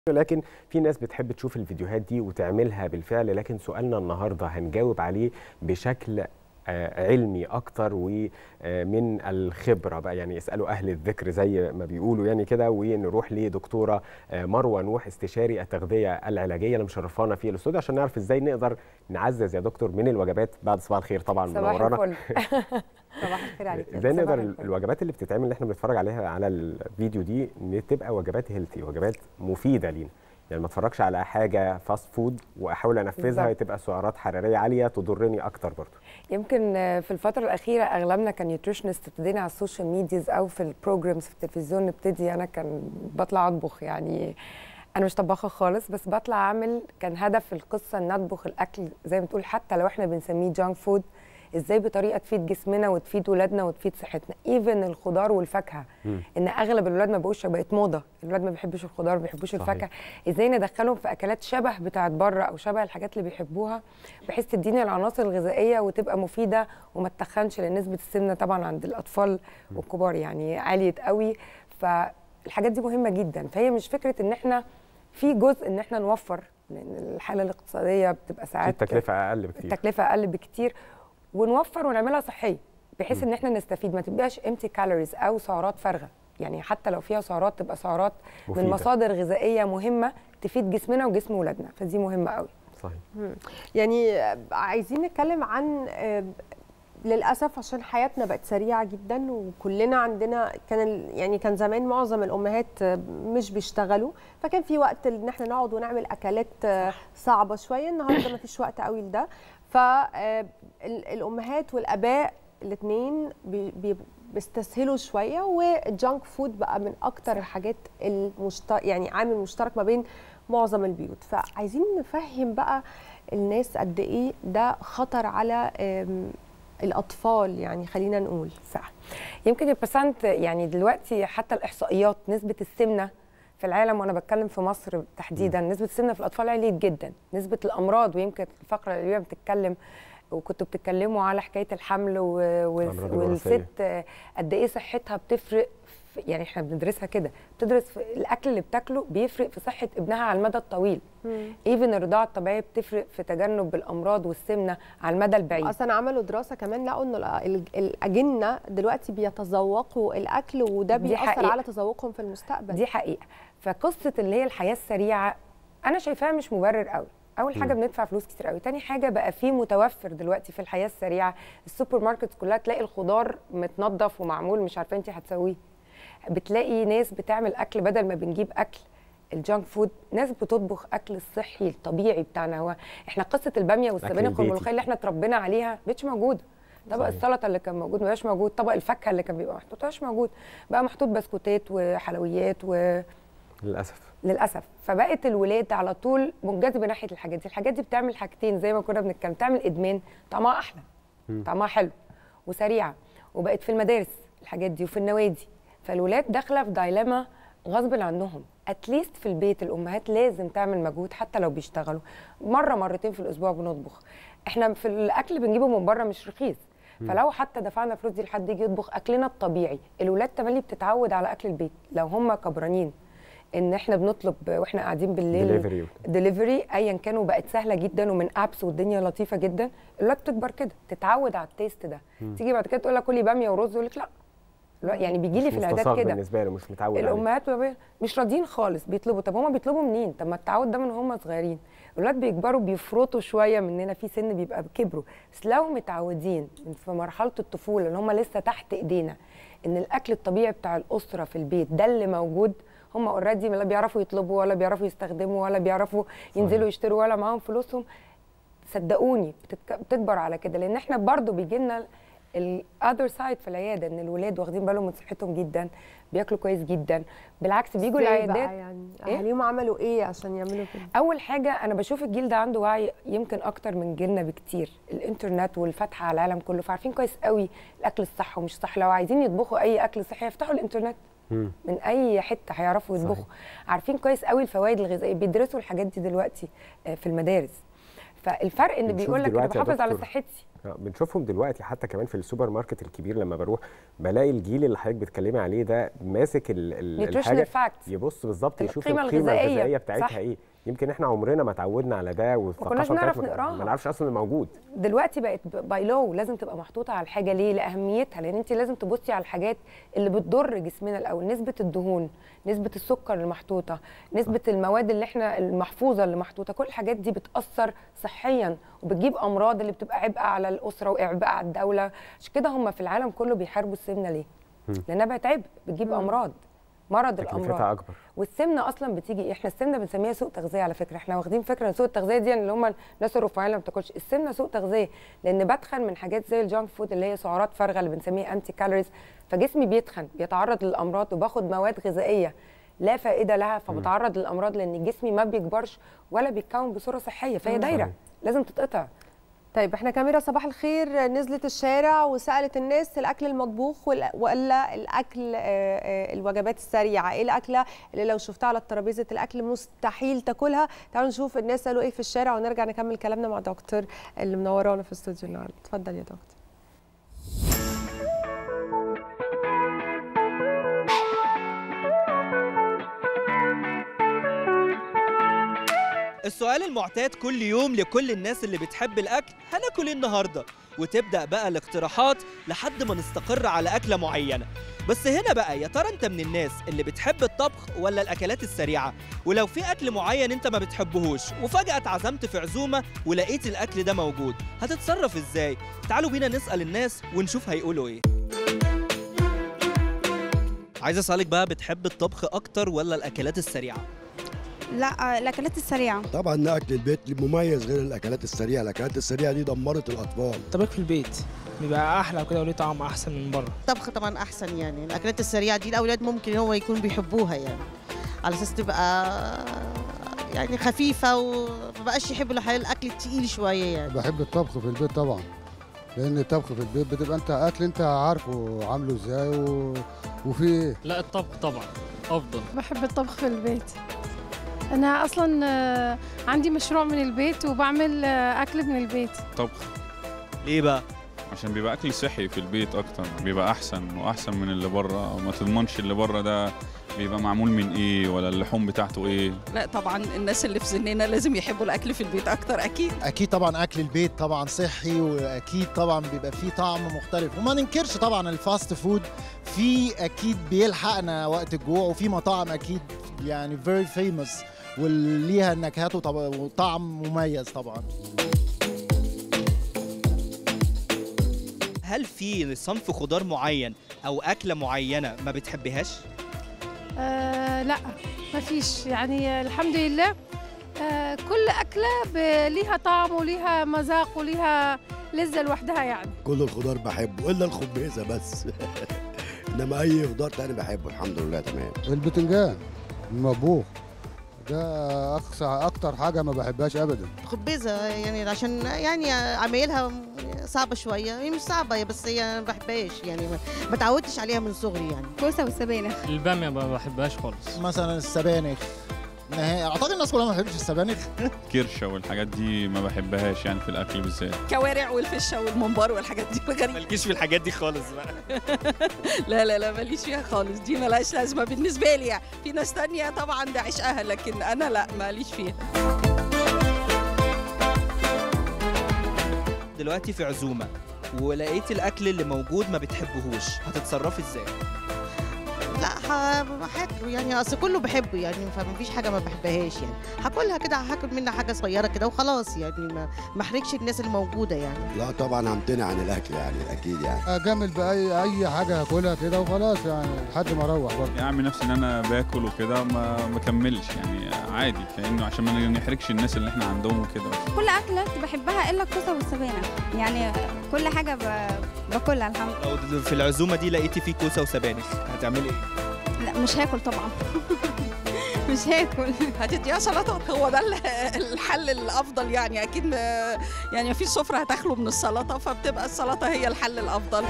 لكن في ناس بتحب تشوف الفيديوهات دي وتعملها بالفعل لكن سؤالنا النهارده هنجاوب عليه بشكل آه، علمي اكتر ومن الخبره بقى يعني اسالوا اهل الذكر زي ما بيقولوا يعني كده ونروح لدكتوره آه، مروه نوح استشاري التغذيه العلاجيه اللي مشرفانا في الاستوديو عشان نعرف ازاي نقدر نعزز يا دكتور من الوجبات بعد صباح الخير طبعا صباح منورانا الفل صباح الخير عليك ازاي صباح نقدر الفل. الوجبات اللي بتتعمل اللي احنا بنتفرج عليها على الفيديو دي ان تبقى وجبات هيلثي وجبات مفيده لينا يعني ما اتفرجش على حاجه فاست فود واحاول انفذها بالظبط. تبقى سعرات حراريه عاليه تضرني اكتر برضه يمكن في الفترة الأخيرة أغلبنا كان نيوتريشنست ابتدينا على السوشيال ميدياز أو في البروجرامز في التلفزيون نبتدي أنا كان بطلع أطبخ يعني أنا مش طباخة خالص بس بطلع أعمل كان هدف القصة إن أطبخ الأكل زي ما تقول حتى لو إحنا بنسميه جانك فود ازاي بطريقه تفيد جسمنا وتفيد ولادنا وتفيد صحتنا ايفن الخضار والفاكهه ان اغلب الولاد ما بقوش بقت موضه الولاد ما بيحبوش الخضار ما بيحبوش صحيح. الفاكهه ازاي ندخلهم في اكلات شبه بتاعت بره او شبه الحاجات اللي بيحبوها بحيث تديني العناصر الغذائيه وتبقى مفيده وما تتخنش لان نسبه السمنه طبعا عند الاطفال والكبار يعني عاليه قوي فالحاجات دي مهمه جدا فهي مش فكره ان احنا في جزء ان احنا نوفر لان الحاله الاقتصاديه بتبقى ساعات التكلفه اقل بكتير التكلفه اقل بكتير ونوفر ونعملها صحيه بحيث ان احنا نستفيد ما تبقاش امتي كالوريز او سعرات فارغه يعني حتى لو فيها سعرات تبقى سعرات مفيدة. من مصادر غذائيه مهمه تفيد جسمنا وجسم ولادنا فدي مهمه قوي صحيح يعني عايزين نتكلم عن آه، للاسف عشان حياتنا بقت سريعه جدا وكلنا عندنا كان ال- يعني كان زمان معظم الامهات آه، مش بيشتغلوا فكان في وقت ان احنا نقعد ونعمل اكلات آه، صعبه شويه النهارده ما فيش وقت قوي لده فالامهات والاباء الاثنين بيستسهلوا شويه والجانك فود بقى من اكتر الحاجات المشترك يعني عامل مشترك ما بين معظم البيوت فعايزين نفهم بقى الناس قد ايه ده خطر على آم، الاطفال يعني خلينا نقول صح يمكن البرسنت يعني دلوقتي حتى الاحصائيات نسبه السمنه في العالم وانا بتكلم في مصر تحديدا نسبه السمنه في الاطفال عليت جدا نسبه الامراض ويمكن الفقره اللي بتتكلم وكنتوا بتتكلموا على حكايه الحمل و... و... الأمراض الوراثية. والست آه، قد ايه صحتها بتفرق في- يعني احنا بندرسها كده بتدرس في الاكل اللي بتاكله بيفرق في صحه ابنها على المدى الطويل ايفن الرضاعه الطبيعيه بتفرق في تجنب الامراض والسمنه على المدى البعيد اصلا عملوا دراسه كمان لقوا ان الأ- ال- الاجنه دلوقتي بيتذوقوا الاكل وده دي بيأثر حقيقة. على تذوقهم في المستقبل دي حقيقه فقصه اللي هي الحياه السريعه انا شايفاها مش مبرر قوي اول حاجه بندفع فلوس كتير قوي تاني حاجه بقى في متوفر دلوقتي في الحياه السريعه السوبر ماركتس كلها تلاقي الخضار متنظف ومعمول مش عارفه انت هتسويه بتلاقي ناس بتعمل اكل بدل ما بنجيب اكل الجانك فود ناس بتطبخ اكل الصحي الطبيعي بتاعنا هو احنا قصه الباميه والسبانخ البيتي. والملوخيه اللي احنا اتربينا عليها مش موجوده طبق صحيح. السلطه اللي كان موجود ما بقاش موجود طبق الفاكهه اللي كان بيبقى محطوط ما بقاش موجود بقى محطوط بسكوتات وحلويات و للاسف للاسف فبقت الولاد على طول منجذبه ناحيه الحاجات دي الحاجات دي بتعمل حاجتين زي ما كنا بنتكلم تعمل ادمان طعمها احلى طعمها حلو وسريعه وبقت في المدارس الحاجات دي وفي النوادي فالولاد داخله في دايلاما غصب عنهم اتليست في البيت الامهات لازم تعمل مجهود حتى لو بيشتغلوا مره مرتين في الاسبوع بنطبخ احنا في الاكل اللي بنجيبه من بره مش رخيص فلو حتى دفعنا فلوس دي لحد يجي يطبخ اكلنا الطبيعي الولاد تملي بتتعود على اكل البيت لو هم كبرانين ان احنا بنطلب واحنا قاعدين بالليل Delivery. دليفري ايا كان وبقت سهله جدا ومن ابس والدنيا لطيفه جدا الولاد بتكبر كده تتعود على التيست ده تيجي بعد كده تقول لك كلي باميه ورز يقول لك لا لا، يعني بيجي لي مش في العيادات مستصاغ كده بالنسبه له مش متعود عليه الامهات والأبوات مش راضيين خالص بيطلبوا طب هما بيطلبوا منين طب ما التعود ده من هم صغيرين الولاد بيكبروا بيفرطوا شويه مننا في سن بيبقى كبروا بس لو متعودين من في مرحله الطفوله ان هم لسه تحت ايدينا ان الاكل الطبيعي بتاع الاسره في البيت ده اللي موجود هم اوريدي لا بيعرفوا يطلبوا ولا بيعرفوا يستخدموا ولا بيعرفوا ينزلوا يشتروا ولا معاهم فلوسهم صدقوني بتتك- بتكبر على كده لان احنا برضو بيجي لنا الاذر سايد في العياده ان الولاد واخدين بالهم من صحتهم جدا بياكلوا كويس جدا بالعكس بيجوا إزاي بقى العيادات يعني إيه؟ اهاليهم عملوا ايه عشان يعملوا كده اول حاجه انا بشوف الجيل ده عنده وعي يمكن اكتر من جيلنا بكتير الانترنت والفتح على العالم كله فعارفين كويس قوي الاكل الصح ومش صح لو عايزين يطبخوا اي اكل صحي يفتحوا الانترنت مم. من اي حته هيعرفوا يطبخوا عارفين كويس قوي الفوائد الغذائيه بيدرسوا الحاجات دي دلوقتي آه، في المدارس فالفرق ان بنشوف بيقول لك انا دلوقتي يا بحافظ على دكتور صحتي آه، بنشوفهم دلوقتي حتى كمان في السوبر ماركت الكبير لما بروح بلاقي الجيل اللي حضرتك بتكلمي عليه ده ماسك ال- ال- Nutritional الحاجه facts. يبص بالظبط يشوف القيمة القيمه الغذائية. الغذائيه بتاعتها صح. ايه يمكن احنا عمرنا ما اتعودنا على ده والثقافه كناش نعرف بتاعتنا نقراها. ما نعرفش اصلا الموجود دلوقتي بقت باي لو لازم تبقى محطوطه على الحاجه ليه لاهميتها لان انت لازم تبصي على الحاجات اللي بتضر جسمنا الاول نسبه الدهون نسبه السكر اللي محطوطه نسبه المواد اللي احنا المحفوظه اللي محطوطه كل الحاجات دي بتاثر صحيا وبتجيب امراض اللي بتبقى عبء على الاسره وعبء على الدوله عشان كده هم في العالم كله بيحاربوا السمنه ليه لانها بقت عبء بتجيب امراض مرض الامراض تكلفتها اكبر والسمنه اصلا بتيجي احنا السمنه بنسميها سوء تغذيه على فكره احنا واخدين فكره ان سوء التغذيه دي اللي هم الناس الرفيعين اللي ما بتاكلش السمنه سوء تغذيه لان بدخن من حاجات زي الجانك فود اللي هي سعرات فارغه اللي بنسميها انتي كالوريز فجسمي بيتخن بيتعرض للامراض وباخد مواد غذائيه لا فائده لها فبتعرض للامراض لان جسمي ما بيكبرش ولا بيتكون بصوره صحيه فهي دايره لازم تتقطع طيب احنا كاميرا صباح الخير نزلت الشارع وسالت الناس الاكل المطبوخ وال- ولا الاكل آه، آه، الوجبات السريعه ايه الاكله اللي لو شفتها على ترابيزه الاكل مستحيل تاكلها تعالوا نشوف الناس قالوا ايه في الشارع ونرجع نكمل كلامنا مع دكتور اللي منورانا في الاستوديو النهارده اتفضل يا دكتور السؤال المعتاد كل يوم لكل الناس اللي بتحب الأكل هناكل إيه النهاردة وتبدأ بقى الاقتراحات لحد ما نستقر على أكلة معينة بس هنا بقى يا ترى انت من الناس اللي بتحب الطبخ ولا الاكلات السريعه ولو في اكل معين انت ما بتحبهوش وفجاه اتعزمت في عزومه ولقيت الاكل ده موجود هتتصرف ازاي تعالوا بينا نسال الناس ونشوف هيقولوا ايه عايز اسالك بقى بتحب الطبخ اكتر ولا الاكلات السريعه لا الاكلات السريعه طبعا اكل البيت مميز غير الاكلات السريعه الاكلات السريعه دي دمرت الاطفال الطبيخ في البيت بيبقى احلى وكده وليه طعم احسن من بره الطبخ طبعا احسن يعني الاكلات السريعه دي الاولاد ممكن هو يكون بيحبوها يعني على اساس تبقى يعني خفيفه ومبقاش يحبوا الحياه الاكل التقيل شويه يعني بحب الطبخ في البيت طبعا لان الطبخ في البيت بتبقى انت اكل انت عارفه عامله ازاي و... وفي ايه لا الطبخ طبعا افضل بحب الطبخ في البيت انا اصلا آه، عندي مشروع من البيت وبعمل آه، اكل من البيت طبخ ليه بقى عشان بيبقى اكل صحي في البيت اكتر بيبقى احسن واحسن من اللي بره وما تضمنش اللي بره ده بيبقى معمول من ايه ولا اللحوم بتاعته ايه لا طبعا الناس اللي في سننا لازم يحبوا الاكل في البيت اكتر اكيد اكيد طبعا اكل البيت طبعا صحي واكيد طبعا بيبقى فيه طعم مختلف وما ننكرش طبعا الفاست فود في اكيد بيلحقنا وقت الجوع وفي مطاعم اكيد يعني فيري فيموس وليها نكهات وطب- وطعم مميز طبعا هل في صنف خضار معين او اكله معينه ما بتحبهاش آه لا مفيش يعني الحمد لله آه كل اكله ب- ليها طعم وليها مذاق وليها لذه لوحدها يعني كل الخضار بحبه الا الخبيزه بس انما اي خضار تاني بحبه الحمد لله تمام البتنجان المطبوخ ده اقصى اكتر حاجه ما بحبهاش ابدا خبيزه يعني عشان يعني عمايلها صعبه شويه هي مش صعبه بس هي ما بحبهاش يعني ما- ما اتعودتش عليها من صغري يعني كوسه والسبانخ الباميه ما بحبهاش خالص مثلا السبانخ نهائي اعتقد الناس كلها ما بتحبش السبانخ كرشه والحاجات دي ما بحبهاش يعني في الاكل بالذات كوارع والفشه والممبار والحاجات دي غريبة. مالكيش في الحاجات دي خالص بقى لا لا لا ماليش فيها خالص دي ملهاش لازمه بالنسبه لي يعني في ناس تانية طبعا ده عشقها لكن انا لا ماليش فيها دلوقتي في عزومه ولقيت الاكل اللي موجود ما بتحبهوش هتتصرفي ازاي لا ه- هاكله يعني اصل كله بحبه يعني فما فيش حاجه ما بحبهاش يعني هاكلها كده هاكل منها حاجه صغيره كده وخلاص يعني ما ما احرجش الناس اللي موجوده يعني لا طبعا همتنع عن الاكل يعني اكيد يعني اجامل باي اي حاجه هاكلها كده وخلاص يعني لحد ما اروح برضه يعني اعمل نفسي ان انا باكل وكده ما بكملش يعني عادي كانه عشان ما نحرجش الناس اللي احنا عندهم وكده كل اكله بحبها الا الكوسه والسبانخ يعني كل حاجه ب- باكلها الحمد لو في العزومه دي لقيتي فيه كوسه وسبانخ هتعملي ايه لا مش هاكل طبعا مش هاكل هتديها سلطات هو ده ال- الحل الافضل يعني اكيد ما- يعني ما فيش سفره هتخلو من السلطه فبتبقى السلطه هي الحل الافضل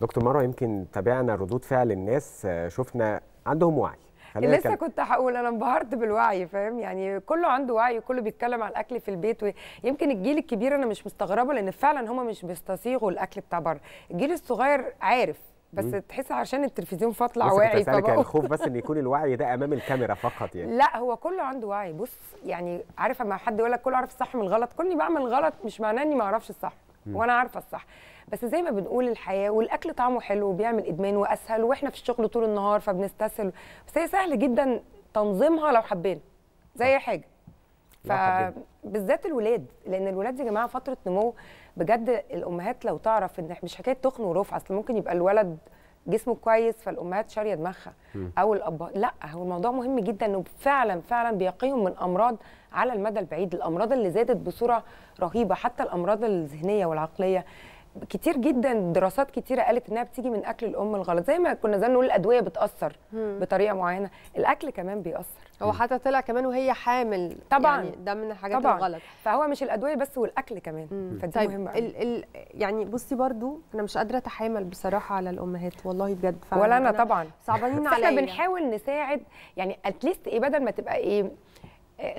دكتور مروه يمكن تابعنا ردود فعل الناس آه، شفنا عندهم وعي خلينا لسه نتكلم. كنت هقول انا انبهرت بالوعي فاهم يعني كله عنده وعي كله بيتكلم على الاكل في البيت ويمكن الجيل الكبير انا مش مستغربه لان فعلا هم مش بيستصيغوا الاكل بتاع بره الجيل الصغير عارف بس مم. تحس عشان التلفزيون فاطلع لسه كنت واعي هسألك فبقوا- الخوف بس ان يكون الوعي ده امام الكاميرا فقط يعني لا هو كله عنده وعي بص يعني عارف اما حد يقول لك كله عارف الصح من الغلط كوني بعمل غلط مش معناه اني ما اعرفش الصح مم. وانا عارفه الصح بس زي ما بنقول الحياه والاكل طعمه حلو وبيعمل ادمان واسهل واحنا في الشغل طول النهار فبنستسهل بس هي سهل جدا تنظيمها لو حبينا زي اي حاجه لو حبينا. فبالذات الولاد لان الولاد يا جماعه فتره نمو بجد الامهات لو تعرف ان مش حكايه تخن ورفع اصل ممكن يبقى الولد جسمه كويس فالامهات شاريه دماغها مم. او الاب لا هو الموضوع مهم جدا انه فعلا فعلا بيقيهم من امراض على المدى البعيد الامراض اللي زادت بصوره رهيبه حتى الامراض الذهنيه والعقليه كتير جدا دراسات كتيره قالت انها بتيجي من اكل الام الغلط زي ما كنا زي نقول الادويه بتاثر مم. بطريقه معينه الاكل كمان بيأثر هو حتى طلع كمان وهي حامل طبعا يعني ده من الحاجات طبعا الغلط فهو مش الادويه بس والاكل كمان فدي طيب مهمه قوي. ال ال يعني بصي برضو انا مش قادره اتحامل بصراحه على الامهات والله بجد فعلا ولا انا طبعا صعبانين بس احنا عليا بنحاول نساعد يعني اتليست ايه بدل ما تبقى ايه آه،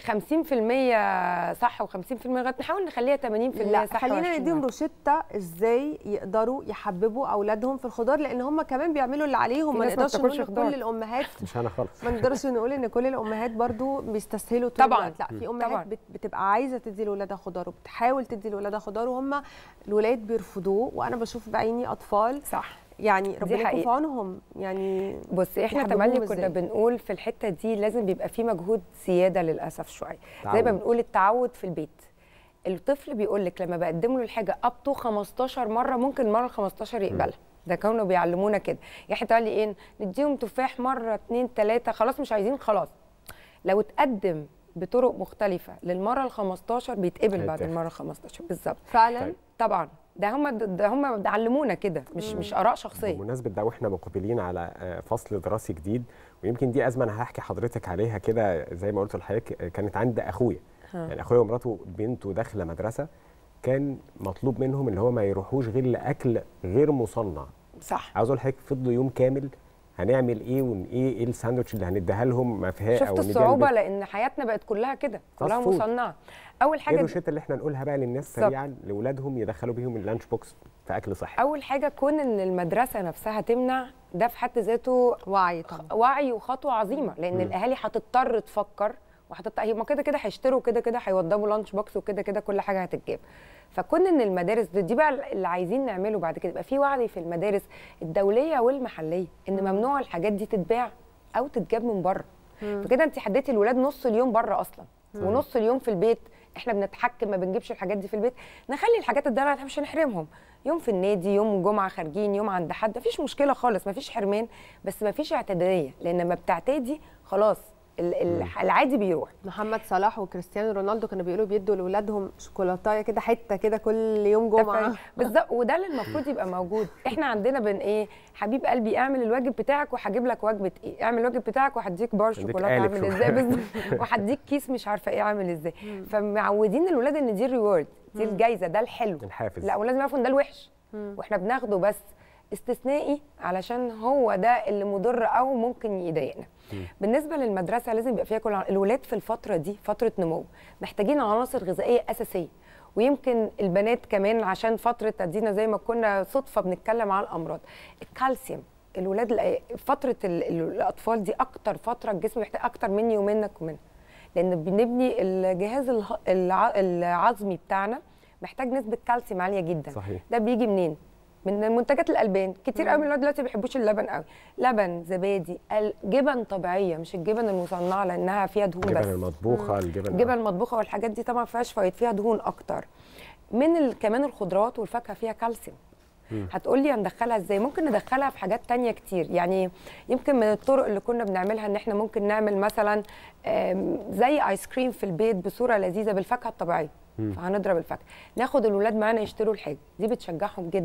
50% صح و50% غلط نحاول نخليها 80% لا صح خلينا و20% نديهم روشته ازاي يقدروا يحببوا اولادهم في الخضار لان هم كمان بيعملوا اللي عليهم في ما ناس ما نقدرش بتاكلش نقول خضار. كل الامهات مش انا خالص ما نقدرش نقول ان كل الامهات برضو بيستسهلوا طول طبعاً. الوقت. لا في مم. امهات طبعاً. بت- بتبقى عايزه تدي لاولادها خضار وبتحاول تدي لاولادها خضار وهم الولاد بيرفضوه وانا بشوف بعيني اطفال صح يعني ربنا يكون في حقيقة. عونهم يعني بصي احنا يحببوهم تملي كنا إزاي؟ بنقول في الحته دي لازم بيبقى في مجهود زياده للاسف شويه زي ما تعود. بنقول التعود في البيت الطفل بيقول لك لما بقدم له الحاجه اب تو 15 مره ممكن المره ال 15 يقبلها ده كانوا بيعلمونا كده يا حته قال لي ايه نديهم تفاح مره اتنين تلاته خلاص مش عايزين خلاص لو اتقدم بطرق مختلفه للمره ال 15 بيتقبل بعد هيتاخد. المره ال 15 بالظبط فعلا طيب. طبعا ده هم ده هم علمونا كده مش مش اراء شخصيه بمناسبه ده واحنا مقبلين على آه، فصل دراسي جديد ويمكن دي ازمه انا هحكي حضرتك عليها كده زي ما قلت لحضرتك آه، كانت عند اخويا ها. يعني اخويا ومراته بنته داخله مدرسه كان مطلوب منهم ان هو ما يروحوش غير لاكل غير مصنع صح عاوز اقول لحضرتك فضلوا يوم كامل هنعمل ايه ون ايه ايه الساندوتش اللي هنديها لهم ما فيها شفت الصعوبه لان حياتنا بقت كلها كده كلها فود. مصنعه اول ايه حاجه الروشته اللي احنا نقولها بقى للناس بالظبط. سريعا لاولادهم يدخلوا بيهم اللانش بوكس في اكل صحي اول حاجه كون ان المدرسه نفسها تمنع ده في حد ذاته وعي طبعا وعي وخطوه عظيمه لان مم. الاهالي هتضطر تفكر وهتط... هم كده كده هيشتروا كده كده هيوضبوا لانش بوكس وكده كده كل حاجه هتتجاب فكون ان المدارس دي, دي بقى اللي عايزين نعمله بعد كده يبقى في وعي في المدارس الدوليه والمحليه ان ممنوع الحاجات دي تتباع او تتجاب من بره فكده انت حددتي الولاد نص اليوم بره اصلا ونص اليوم في البيت احنا بنتحكم ما بنجيبش الحاجات دي في البيت نخلي الحاجات الدلع مش هنحرمهم يوم في النادي يوم جمعه خارجين يوم عند حد مفيش مشكله خالص مفيش حرمان بس مفيش اعتداديه لان لما بتعتدي خلاص ال- ال- العادي بيروح محمد صلاح وكريستيانو رونالدو كانوا بيقولوا بيدوا لاولادهم شوكولاتايه كده حته كده كل يوم جمعه بالظبط وده اللي المفروض يبقى موجود احنا عندنا بن ايه حبيب قلبي اعمل الواجب بتاعك وهجيب لك وجبه ايه اعمل الواجب بتاعك وهديك بار هديك شوكولاته قالب عامل ازاي شوكولاتة. بالظبط وهديك كيس مش عارفه ايه عامل ازاي فمعودين الولاد ان دي الريورد دي الجايزه ده الحلو الحافز لا ولازم يعرفوا ان ده الوحش واحنا بناخده بس استثنائي علشان هو ده اللي مضر او ممكن يضايقنا بالنسبه للمدرسه لازم يبقى فيها كل ع- الولاد في الفتره دي فتره نمو محتاجين عناصر غذائيه اساسيه ويمكن البنات كمان عشان فتره تدينا زي ما كنا صدفه بنتكلم على الامراض الكالسيوم الولاد الأ- فتره ال- ال- الاطفال دي اكتر فتره الجسم محتاج اكتر مني ومنك ومنها لان بنبني الجهاز اله- الع- العظمي بتاعنا محتاج نسبه كالسيوم عاليه جدا صحيح. ده بيجي منين من منتجات الالبان كتير قوي من الولاد دلوقتي ما بيحبوش اللبن قوي لبن زبادي ال- جبن طبيعيه مش الجبن المصنعه لانها فيها دهون الجبن بس المطبوخه الجبن الجبن المطبوخه والحاجات دي طبعا ما فيهاش فوائد فيها دهون اكتر من ال... كمان الخضروات والفاكهه فيها كالسيوم هتقولي هندخلها ازاي ممكن ندخلها في حاجات تانية كتير يعني يمكن من الطرق اللي كنا بنعملها ان احنا ممكن نعمل مثلا آم، زي ايس كريم في البيت بصوره لذيذه بالفاكهه الطبيعيه فهنضرب الفاكهه ناخد الولاد معانا يشتروا الحاجه دي بتشجعهم جدا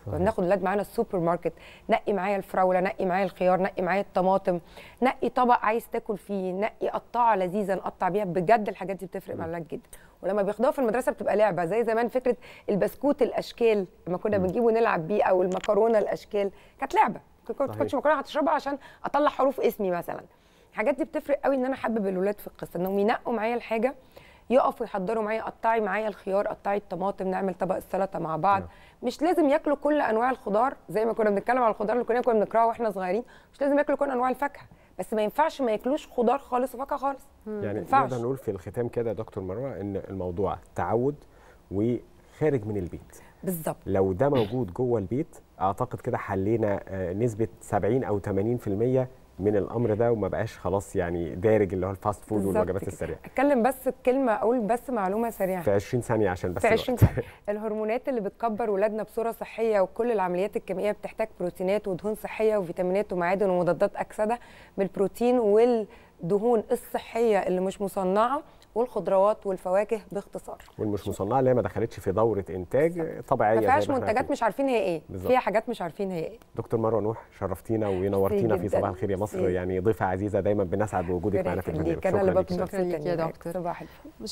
كنا بناخد الاولاد معانا السوبر ماركت نقي معايا الفراوله نقي معايا الخيار نقي معايا الطماطم نقي طبق عايز تاكل فيه نقي قطعه لذيذه نقطع بيها بجد الحاجات دي بتفرق مع الاولاد جدا ولما بياخدوها في المدرسه بتبقى لعبه زي زمان فكره البسكوت الاشكال لما كنا بنجيبه نلعب بيه او المكرونه الاشكال كانت لعبه كنت صحيح. كنتش مكرونه هتشربها عشان اطلع حروف اسمي مثلا الحاجات دي بتفرق قوي ان انا احبب الولاد في القصه انهم ينقوا معايا الحاجه يقفوا يحضروا معايا قطعي معايا الخيار قطعي الطماطم نعمل طبق السلطه مع بعض مش لازم ياكلوا كل انواع الخضار زي ما كنا بنتكلم على الخضار اللي كلنا كنا بنكرهه واحنا صغيرين مش لازم ياكلوا كل انواع الفاكهه بس ما ينفعش ما ياكلوش خضار خالص وفاكهه خالص ما يعني ينفعش نقدر نقول في الختام كده يا دكتور مروه ان الموضوع تعود وخارج من البيت بالظبط لو ده موجود جوه البيت اعتقد كده حلينا آه، نسبه 70 او 80% من الامر ده وما بقاش خلاص يعني دارج اللي هو الفاست فود بالظبط والوجبات كده. السريعه اتكلم بس بكلمه اقول بس معلومه سريعه في 20 ثانيه عشان بس في 20 الوقت. سنه الهرمونات اللي بتكبر ولادنا بصوره صحيه وكل العمليات الكيميائيه بتحتاج بروتينات ودهون صحيه وفيتامينات ومعادن ومضادات اكسده بالبروتين والدهون الصحيه اللي مش مصنعه والخضروات والفواكه باختصار والمش مصنعه اللي هي ما دخلتش في دوره انتاج طبيعيه ما زي فيهاش ما احنا منتجات عارفين. مش عارفين هي ايه بالظبط. فيها حاجات مش عارفين هي ايه دكتور مروه نوح شرفتينا ونورتينا في جداً. صباح الخير يا مصر ميرسي. يعني ضيفه عزيزه دايما بنسعد بوجودك ربنا معنا في يخليك. البرنامج انا اللي شكرا ببقى ليكي. مبسوطه شكراً ليكي يا إني معاك. دكتور. صباح الفل